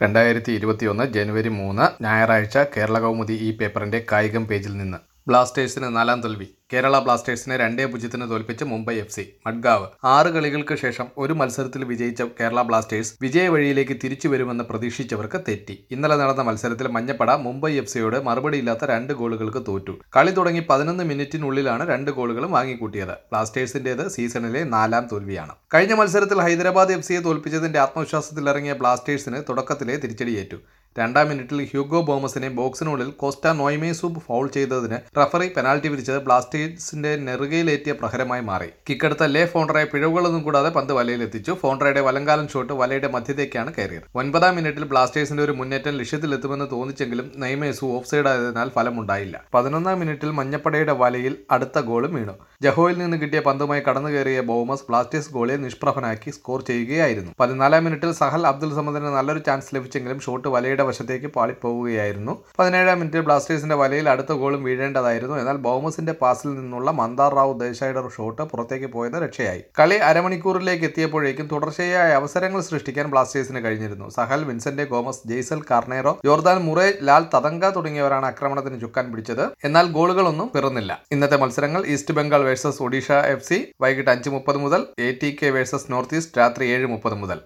രണ്ടായിരത്തി ഇരുപത്തിയൊന്ന് ജനുവരി മൂന്ന് ഞായറാഴ്ച കേരള കൗമുദി ഈ പേപ്പറിന്റെ കായികം പേജിൽ നിന്ന് ബ്ലാസ്റ്റേഴ്സിന് നാലാം തോൽവി കേരള ബ്ലാസ്റ്റേഴ്സിനെ രണ്ടേ പൂജ്യത്തിന് തോൽപ്പിച്ച് മുംബൈ എഫ് സി മഡ്ഗാവ് ആറ് കളികൾക്ക് ശേഷം ഒരു മത്സരത്തിൽ വിജയിച്ച കേരള ബ്ലാസ്റ്റേഴ്സ് വിജയ വഴിയിലേക്ക് തിരിച്ചു വരുമെന്ന് പ്രതീക്ഷിച്ചവർക്ക് തെറ്റി ഇന്നലെ നടന്ന മത്സരത്തിൽ മഞ്ഞപ്പട മുംബൈ എഫ് സിയോട് മറുപടിയില്ലാത്ത രണ്ട് ഗോളുകൾക്ക് തോറ്റു കളി തുടങ്ങി പതിനൊന്ന് മിനിറ്റിനുള്ളിലാണ് രണ്ട് ഗോളുകളും വാങ്ങിക്കൂട്ടിയത് ബ്ലാസ്റ്റേഴ്സിന്റേത് സീസണിലെ നാലാം തോൽവിയാണ് കഴിഞ്ഞ മത്സരത്തിൽ ഹൈദരാബാദ് എഫ് സിയെ തോൽപ്പിച്ചതിന്റെ ആത്മവിശ്വാസത്തിലിറങ്ങിയ ബ്ലാസ്റ്റേഴ്സിന് തുടക്കത്തിലെ തിരിച്ചടിയേറ്റു രണ്ടാം മിനിറ്റിൽ ഹ്യൂഗോ ബോമസിനെ ബോക്സിനുള്ളിൽ കോസ്റ്റ നോയ്മേസൂബ് ഫൗൾ ചെയ്തതിന് റഫറി പെനാൽറ്റി വിരിച്ചത് ബ്ലാസ്റ്റേഴ്സിന്റെ നെറുകയിലേറ്റിയ പ്രഹരമായി മാറി കിക്കെടുത്ത ലേ ഫോണ്ടറെ പിഴവുകളൊന്നും കൂടാതെ പന്ത് വലയിലെത്തിച്ചു ഫോണ്ടറയുടെ വലങ്കാലൻ ഷോട്ട് വലയുടെ മധ്യത്തേക്കാണ് കയറിയത് ഒൻപതാം മിനിറ്റിൽ ബ്ലാസ്റ്റേഴ്സിന്റെ ഒരു മുന്നേറ്റം ലക്ഷ്യത്തിലെത്തുമെന്ന് തോന്നിച്ചെങ്കിലും നെയ്മേസു ഓഫ്സൈഡ് ആയതിനാൽ ഫലമുണ്ടായില്ല പതിനൊന്നാം മിനിറ്റിൽ മഞ്ഞപ്പടയുടെ വലയിൽ അടുത്ത ഗോളും വീണു ജഹോയിൽ നിന്ന് കിട്ടിയ പന്തുമായി കടന്നു കയറിയ ബോമസ് ബ്ലാസ്റ്റേഴ്സ് ഗോളിയെ നിഷ്പ്രഭനാക്കി സ്കോർ ചെയ്യുകയായിരുന്നു പതിനാലാം മിനിറ്റിൽ സഹൽ അബ്ദുൽ സമദിന് നല്ലൊരു ചാൻസ് ലഭിച്ചെങ്കിലും ഷോട്ട് വലയുടെ വശത്തേക്ക് പാളിപ്പോവുകയായിരുന്നു പതിനേഴാം മിനിറ്റിൽ ബ്ലാസ്റ്റേഴ്സിന്റെ വലയിൽ അടുത്ത ഗോളും വീഴേണ്ടതായിരുന്നു എന്നാൽ ബോമസിന്റെ പാസിൽ നിന്നുള്ള മന്ദാർ റാവു ദേശായിയുടെ ഷോട്ട് പുറത്തേക്ക് പോയത് രക്ഷയായി കളി അരമണിക്കൂറിലേക്ക് എത്തിയപ്പോഴേക്കും തുടർച്ചയായ അവസരങ്ങൾ സൃഷ്ടിക്കാൻ ബ്ലാസ്റ്റേഴ്സിന് കഴിഞ്ഞിരുന്നു Sahal Vincent Gomes Jessel Carneiro Jordan Murray Lalthathanga തുടങ്ങിയവരാണ് ആക്രമണത്തിന് ചുക്കാൻ പിടിച്ചത് എന്നാൽ ഗോളുകളൊന്നും പിറന്നില്ല ഇന്നത്തെ മത്സരങ്ങൾ East Bengal versus Odisha F C വൈകിട്ട് അഞ്ച് മുപ്പത് മുതൽ A T K versus North East രാത്രി ഏഴ് മുപ്പത് മുതൽ